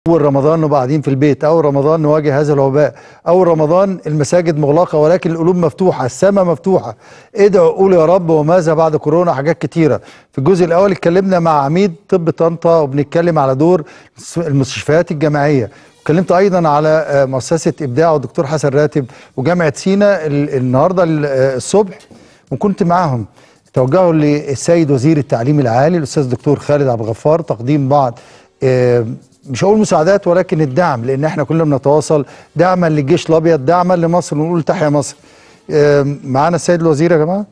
اول رمضان نبقى قاعدين في البيت اول رمضان نواجه هذا الوباء اول رمضان المساجد مغلقه ولكن القلوب مفتوحه السماء مفتوحه ادعوا قولوا يا رب وماذا بعد كورونا حاجات كتيره في الجزء الاول اتكلمنا مع عميد طب طنطا وبنتكلم على دور المستشفيات الجامعيه اتكلمت ايضا على مؤسسه ابداع والدكتور حسن راتب وجامعه سينا النهارده الصبح وكنت معاهم توجهوا للسيد وزير التعليم العالي الاستاذ الدكتور خالد عبد الغفار تقديم بعض مش هقول مساعدات ولكن الدعم لان احنا كلنا بنتواصل دعما للجيش الابيض دعما لمصر ونقول تحيا مصر معانا السيد الوزير يا جماعه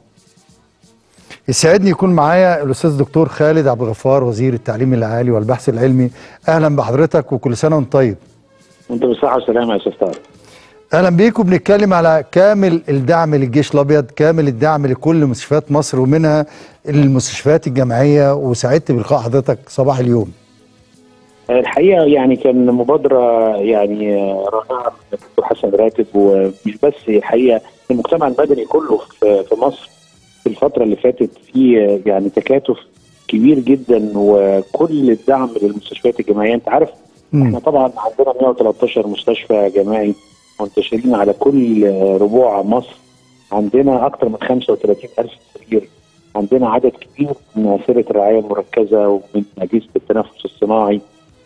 يسعدني يكون معايا الاستاذ الدكتور خالد عبد الغفار وزير التعليم العالي والبحث العلمي اهلا بحضرتك وكل سنه وانت طيب وانت بالصحه والسلامه يا استاذ طارق اهلا بيك وبنتكلم على كامل الدعم للجيش الابيض كامل الدعم لكل مستشفيات مصر ومنها المستشفيات الجامعيه وسعدت بلقاء حضرتك صباح اليوم الحقيقه يعني كان مبادره يعني رائعه الدكتور حسن راتب ومش بس الحقيقه المجتمع المدني كله في مصر في الفتره اللي فاتت في يعني تكاتف كبير جدا وكل الدعم للمستشفيات الجامعيه انت عارف م. احنا طبعا عندنا 113 مستشفى جامعي منتشرين على كل ربوع مصر عندنا اكثر من 35 الف سرير عندنا عدد كبير من اسره الرعايه المركزه ومن اجهزه التنفس الصناعي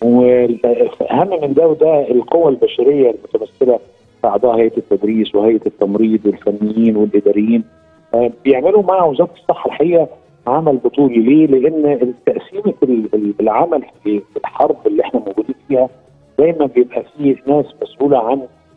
واهم من ده وده القوى البشريه المتمثله في اعضاء هيئه التدريس وهيئه التمريض والفنيين والاداريين بيعملوا مع وزاره الصحه الحقيقه عمل بطولي ليه؟ لان تقسيمه العمل في الحرب اللي احنا موجودين فيها دايما بيبقى فيه ناس مسؤوله عن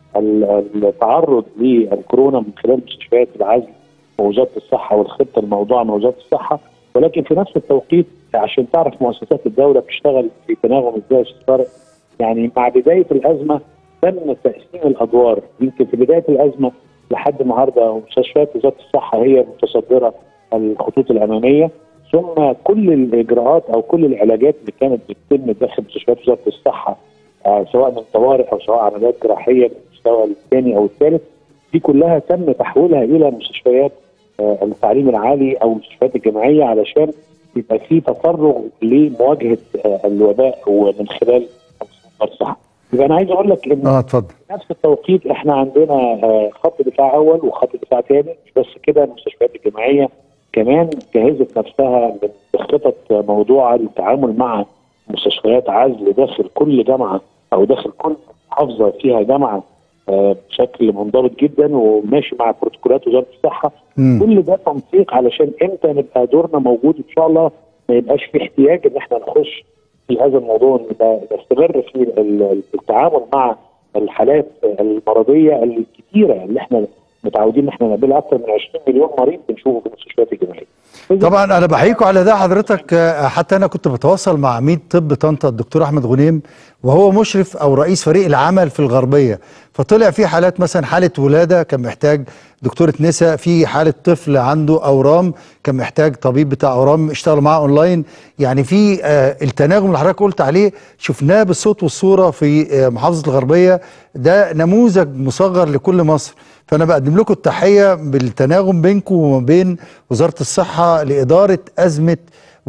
التعرض للكورونا من خلال مستشفيات العزل ووزاره الصحه والخطه الموضوعه من وزاره الصحه ولكن في نفس التوقيت عشان تعرف مؤسسات الدوله بتشتغل في تناغم ازاي يا طارق يعني مع بدايه الازمه تم تقسيم الادوار يمكن في بدايه الازمه لحد النهارده مستشفيات وزاره الصحه هي المتصدره الخطوط الاماميه ثم كل الاجراءات او كل العلاجات اللي كانت بتتم داخل مستشفيات وزاره الصحه آه سواء من طوارئ او سواء عمليات جراحيه من المستوى الثاني او الثالث دي كلها تم تحويلها الى مستشفيات آه التعليم العالي او المستشفيات الجامعيه علشان يبقى في تفرغ لمواجهه آه الوباء ومن خلال الصحه. يبقى انا عايز اقول لك ان اه اتفضل في نفس التوقيت احنا عندنا آه خط دفاع اول وخط دفاع ثاني مش بس كده المستشفيات الجامعيه كمان جهزت نفسها بخطط موضوعه للتعامل مع مستشفيات عزل داخل كل جامعه او داخل كل محافظه فيها جامعه آه بشكل منضبط جدا وماشي مع بروتوكولات وزاره الصحه م. كل ده تنسيق علشان امتى نبقى دورنا موجود ان شاء الله ما يبقاش في احتياج ان احنا نخش في هذا الموضوع نستمر في التعامل مع الحالات المرضيه الكثيره اللي احنا متعودين ان احنا نقابلها اكثر من 20 مليون مريض بنشوفه في المستشفيات الجامعيه. طبعا انا بحييكم على ده حضرتك حتى انا كنت بتواصل مع عميد طب طنطا الدكتور احمد غنيم وهو مشرف او رئيس فريق العمل في الغربيه فطلع في حالات مثلا حاله ولاده كان محتاج دكتوره نساء في حاله طفل عنده اورام كان محتاج طبيب بتاع اورام اشتغل معاه اونلاين يعني في آه التناغم اللي حضرتك قلت عليه شفناه بالصوت والصوره في آه محافظه الغربيه ده نموذج مصغر لكل مصر فانا بقدم لكم التحيه بالتناغم بينكم وما بين وزاره الصحه لاداره ازمه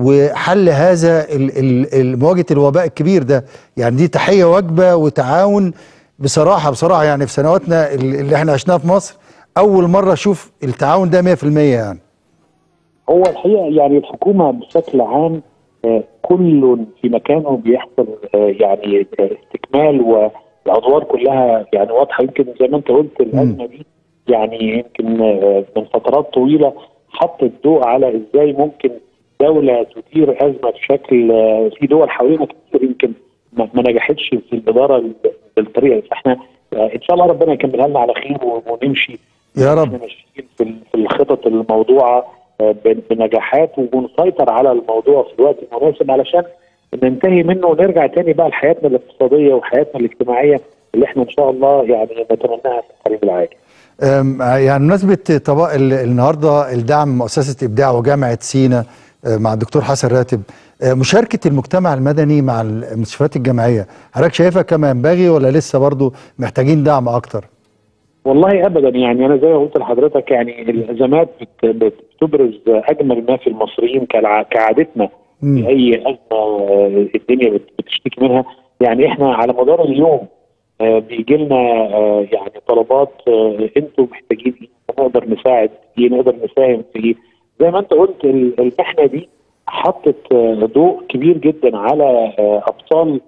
وحل هذا مواجهه الوباء الكبير ده يعني دي تحيه واجبه وتعاون بصراحه بصراحه يعني في سنواتنا اللي احنا عشناها في مصر اول مره اشوف التعاون ده 100% يعني هو الحقيقه يعني الحكومه بشكل عام كل في مكانه بيحصل يعني استكمال والادوار كلها يعني واضحه يمكن زي ما انت قلت الازمه دي يعني يمكن من فترات طويله حطت ضوء على ازاي ممكن دوله تدير ازمه بشكل في دول حوالينا كتير يمكن ما نجحتش في الاداره بالطريقه فاحنا ان شاء الله ربنا يكملها لنا على خير ونمشي يا رب ماشيين في الخطط الموضوعه بنجاحات ونسيطر على الموضوع في الوقت المناسب علشان ننتهي منه ونرجع تاني بقى لحياتنا الاقتصاديه وحياتنا الاجتماعيه اللي احنا ان شاء الله يعني نتمناها في القريب العاجل. يعني بمناسبه طبق النهارده الدعم مؤسسه ابداع وجامعه سينا مع الدكتور حسن راتب مشاركه المجتمع المدني مع المستشفيات الجامعيه حضرتك شايفها كما ينبغي ولا لسه برضو محتاجين دعم اكتر؟ والله ابدا يعني انا زي ما قلت لحضرتك يعني الازمات بتبرز اجمل ما في المصريين كعادتنا في اي ازمه الدنيا بتشتكي منها يعني احنا على مدار اليوم آه بيجي لنا آه يعني طلبات آه انتوا محتاجين ايه نقدر نساعد ايه نقدر نساهم في ايه زي ما انت قلت ال- المحنه دي حطت آه ضوء كبير جدا على آه ابطال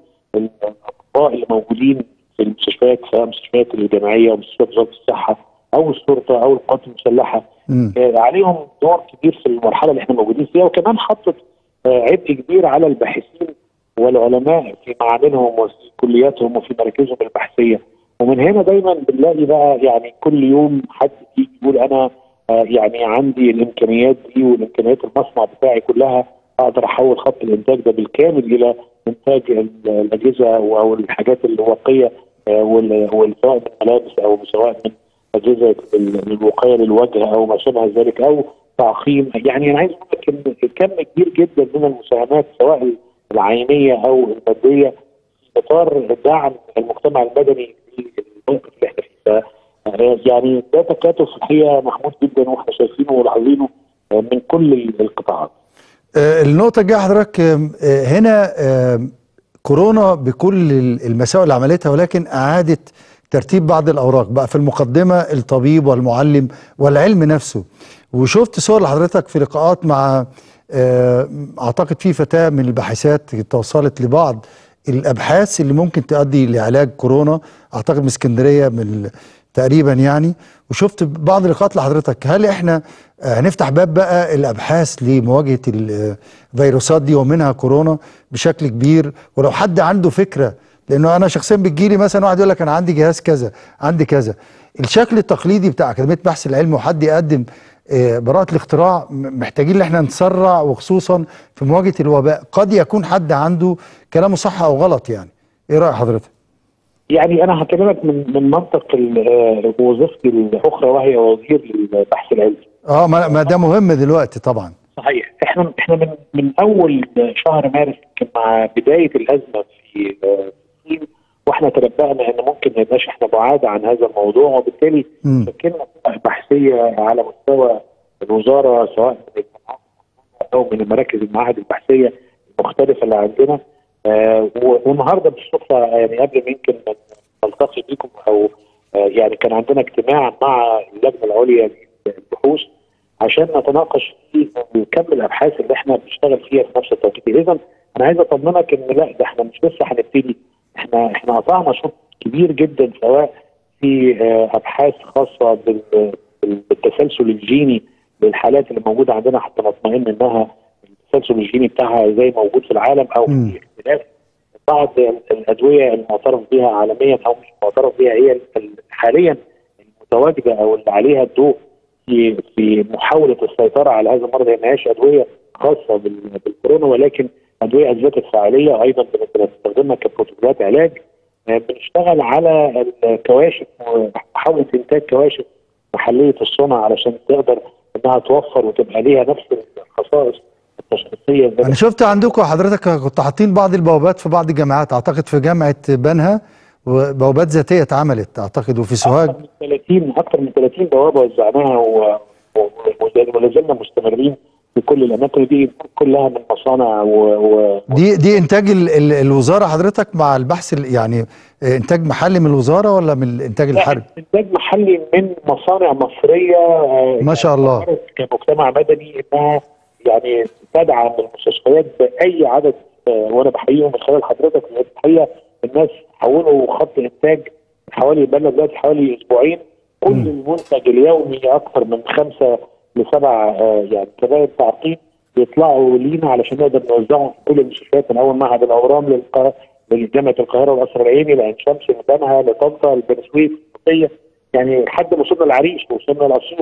الاطباء اللي موجودين في المستشفيات سواء المستشفيات الجامعيه ومستشفيات وزاره الصحه او الشرطه او القوات المسلحه مم. آه، عليهم دور كبير في المرحله اللي احنا موجودين فيها وكمان حطت آه، عبء كبير على الباحثين والعلماء في معاملهم وفي كلياتهم وفي مراكزهم البحثيه ومن هنا دايما بنلاقي بقى يعني كل يوم حد يجي يقول انا آه، يعني عندي الامكانيات دي والامكانيات المصنع بتاعي كلها اقدر احول خط الانتاج ده بالكامل الى انتاج ال- الاجهزه او الحاجات الواقيه آه، وال- وال- سواء من ملابس او سواء من اجهزه ال- الوقايه للوجه او ما شابه ذلك او تعقيم يعني انا عايز اقول لك ان كم كبير جدا من المساهمات سواء العينيه او الماديه في اطار دعم المجتمع المدني في الموقف اللي احنا فيه ف- يعني ده تكاتف الحقيقه محمود جدا واحنا شايفينه ولاحظينه آه، من كل ال- القطاعات. آه، النقطة الجاية حضرتك آم، آه، هنا آم، كورونا بكل ال- المساوئ اللي عملتها ولكن أعادت ترتيب بعض الأوراق بقى في المقدمة الطبيب والمعلم والعلم نفسه وشفت صور لحضرتك في لقاءات مع آه، أعتقد في فتاة من الباحثات توصلت لبعض الأبحاث اللي ممكن تؤدي لعلاج كورونا أعتقد من اسكندرية من ال- تقريبا يعني وشفت بعض اللقاءات لحضرتك هل احنا آه، هنفتح باب بقى الابحاث لمواجهه الفيروسات دي ومنها كورونا بشكل كبير ولو حد عنده فكره لانه انا شخصيا بتجيلي مثلا واحد يقول لك انا عندي جهاز كذا عندي كذا الشكل التقليدي بتاع اكاديميه بحث العلم وحد يقدم آه، براءه الاختراع م- محتاجين ان احنا نسرع وخصوصا في مواجهه الوباء قد يكون حد عنده كلامه صح او غلط يعني ايه راي حضرتك يعني انا هكلمك من من منطق ال- آه، وظيفتي الاخرى وهي وزير البحث العلمي. اه ما ما ده مهم دلوقتي طبعا صحيح احنا احنا من من اول شهر مارس يمكن مع بدايه الازمه في آه، الصين واحنا تنبأنا ان ممكن ما يبقاش احنا بعاد عن هذا الموضوع وبالتالي مم. شكلنا فرق بحثيه على مستوى الوزاره سواء من الجامعات او من مراكز المعاهد البحثيه المختلفه اللي عندنا آه و- والنهارده بالصدفه يعني قبل ما يمكن نلتقي بكم او آه يعني كان عندنا اجتماع مع اللجنه العليا للبحوث عشان نتناقش في كم الابحاث اللي احنا بنشتغل فيها في نفس التوقيت اذا انا عايز اطمنك ان لا ده احنا مش لسه هنبتدي احنا احنا قطعنا شوط كبير جدا سواء في آه، ابحاث خاصه بال- بال- بالتسلسل الجيني للحالات اللي موجوده عندنا حتى نطمئن انها التسلسل الجيني بتاعها زي موجود في العالم او مم. في اختلاف بعض ال- الادويه المعترف بها عالميا او مش معترف بها هي ال- ال- حاليا المتواجده او اللي عليها الضوء في في محاوله السيطره على هذا المرض هي ما هياش ادويه خاصه بال- بالكورونا ولكن ادويه اثبتت فعاليه ايضا بن- بنستخدمها كبروتوكولات علاج آه، بنشتغل على الكواشف ومحاوله انتاج كواشف محليه الصنع علشان تقدر انها توفر وتبقى ليها نفس الخصائص التشخيصيه زي انا شفت عندكم حضرتك كنت حاطين بعض البوابات في بعض الجامعات اعتقد في جامعه بنها وبوابات ذاتيه اتعملت اعتقد وفي سوهاج اكثر من 30 اكثر من 30 بوابه وزعناها و- و- و- ولا زلنا مستمرين في كل الاماكن دي كلها من مصانع و, و... دي دي انتاج ال ال الوزاره حضرتك مع البحث ال- يعني آه، انتاج محلي من الوزاره ولا من الانتاج الحربي انتاج محلي من مصانع مصريه آه، ما شاء الله. قررت كمجتمع مدني انها يعني تدعم المستشفيات باي عدد آه، وانا بحييهم من خلال حضرتك لان الحقيقه الناس حولوا خط انتاج حوالي بقى دلوقتي حوالي اسبوعين كل مم. المنتج اليومي اكثر من خمسه لسبع آه، يعني كبائن تعقيم بيطلعوا لينا علشان نقدر نوزعهم في كل المستشفيات من اول معهد الاورام للقاهره لجامعه القاهره والقصر العيني لعين شمس لبنها لطنطا لبني سويف القبطيه يعني لحد ما وصلنا العريش وصلنا الاسيوط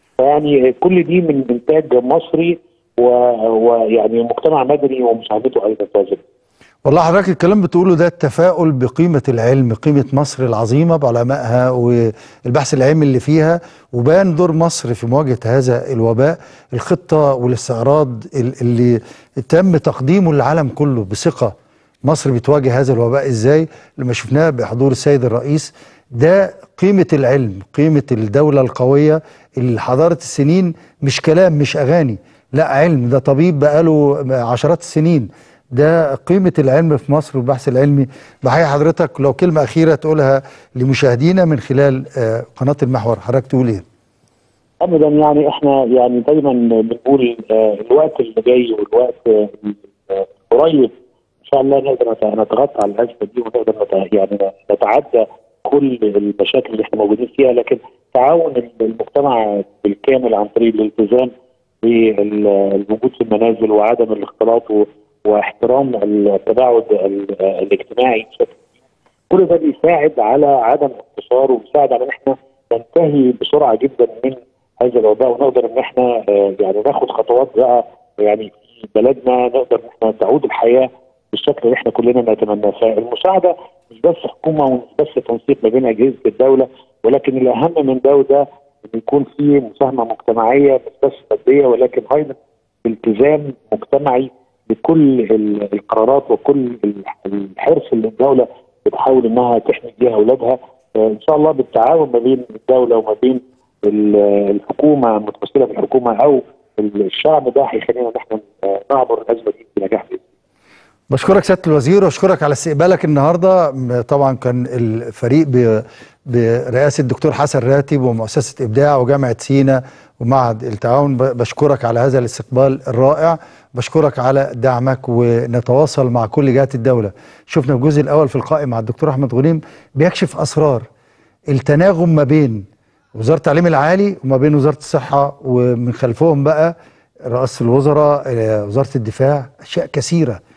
فيعني كل دي من انتاج مصري و- ويعني مجتمع مدني ومساعدته ايضا لازم والله حضرتك الكلام بتقوله ده التفاؤل بقيمة العلم قيمة مصر العظيمة بعلمائها والبحث العلمي اللي فيها وبان دور مصر في مواجهة هذا الوباء الخطة والاستعراض ال- اللي تم تقديمه للعالم كله بثقة مصر بتواجه هذا الوباء ازاي لما شفناه بحضور السيد الرئيس ده قيمة العلم قيمة الدولة القوية اللي حضارة السنين مش كلام مش أغاني لا علم ده طبيب بقاله عشرات السنين ده قيمه العلم في مصر والبحث العلمي بحيي حضرتك لو كلمه اخيره تقولها لمشاهدينا من خلال آه، قناه المحور حضرتك تقول ايه ابدا يعني احنا يعني دايما بنقول آه، الوقت اللي جاي والوقت آه، القريب ان شاء الله نقدر نت- نتغطى على الازمه دي ونقدر نت- يعني نتعدى كل المشاكل اللي احنا موجودين فيها لكن تعاون المجتمع بالكامل عن طريق الالتزام بالوجود في المنازل وعدم الاختلاط و- واحترام التباعد ال- الاجتماعي بشكل كل ده بيساعد على عدم انتشار وبيساعد على ان احنا ننتهي بسرعه جدا من هذا الوباء ونقدر ان احنا آه، يعني ناخد خطوات بقى يعني في بلدنا نقدر ان احنا تعود الحياه بالشكل اللي احنا كلنا نتمناه فالمساعده مش بس حكومه ومش بس تنسيق ما بين اجهزه الدوله ولكن الاهم من ده وده ان يكون في مساهمه مجتمعيه مش بس ماديه ولكن ايضا التزام مجتمعي بكل ال- القرارات وكل ال- الحرص اللي الدوله بتحاول انها تحمي بيها اولادها آه، ان شاء الله بالتعاون ما بين الدوله وما بين ال- الحكومه المتمثله في الحكومه او الشعب ده هيخلينا ان احنا آه، نعبر الازمه دي بنجاح باذن الله. بشكرك سياده الوزير واشكرك على استقبالك النهارده م- طبعا كان الفريق ب- برئاسه الدكتور حسن راتب ومؤسسه ابداع وجامعه سينا ومعهد التعاون ب- بشكرك على هذا الاستقبال الرائع بشكرك على دعمك ونتواصل مع كل جهات الدوله شفنا الجزء الاول في القائمه مع الدكتور احمد غنيم بيكشف اسرار التناغم ما بين وزاره التعليم العالي وما بين وزاره الصحه ومن خلفهم بقى رئاسه الوزراء آه، وزاره الدفاع اشياء كثيره